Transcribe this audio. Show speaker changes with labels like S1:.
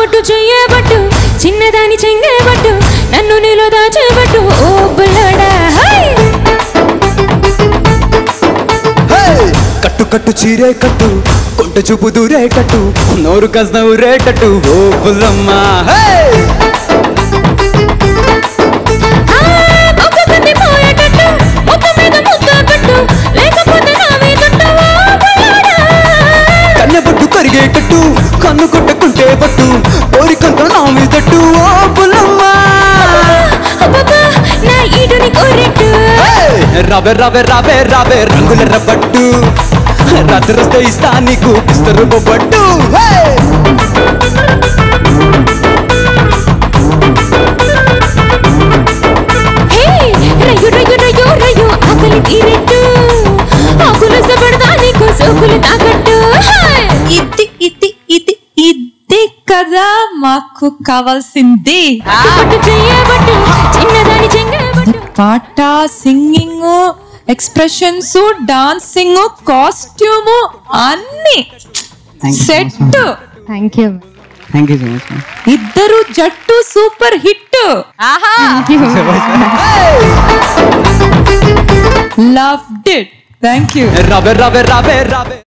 S1: బొట్టు చెయ్యబట్టు చిన్నదాని చెంగబట్టు నన్ను నీలో దాచేబట్టు ఓ బుల్లడా హై
S2: హే! కట్టు కట్టు చీరే కట్టు కొంట చూపు దూరే కట్టు నోరు కసిన ఊరేటట్టు ఓ పుల్లమ్మ హే!
S1: ఆ, ఒక్క కత్తి పోయేటట్టు ఒక్క మీద ముద్ద పెట్టు లేకపోతే నా మీద ఉంటావా బుల్లడా
S2: కన్నెబట్టు కరిగేటట్టు కన్ను కొట్టుకుంటే పట్టు కోరికంత నా మీదట్టు ఓ పుల్లమ్మ
S1: అబ్బబ్బా, నా ఈడుని కోరెట్టు
S2: హే! రవే రవే రవే రవే రంగుల రబ్బట్టు రాత్రొస్తే ఇస్తా నీకు పిస్తరు బొబ్బట్టు హే!
S1: హే రయ్యు రయ్యు రయ్యు రయ్యు ఆకలి తీరెట్టు ఆకులు సబడదా నీకు సోకులు తాకట్టు హై!
S3: ఇది ఇది ఇది ఇది కదా మాకు కావాల్సింది
S1: పట్టు చెయ్యబట్టు చిన్నదాని చెంగబట్టు
S3: పాట సింగింగ్ ఎక్స్ప్రెషన్స్ డాన్సింగ్ కాస్ట్యూమ్ అన్ని set
S4: thank you
S2: thank you so much
S3: ఇద్దరు జట్టు సూపర్ హిట్ ఆహా లవ్ డిట్ థ్యాంక్ యూ
S2: రవే రవే రవే రవే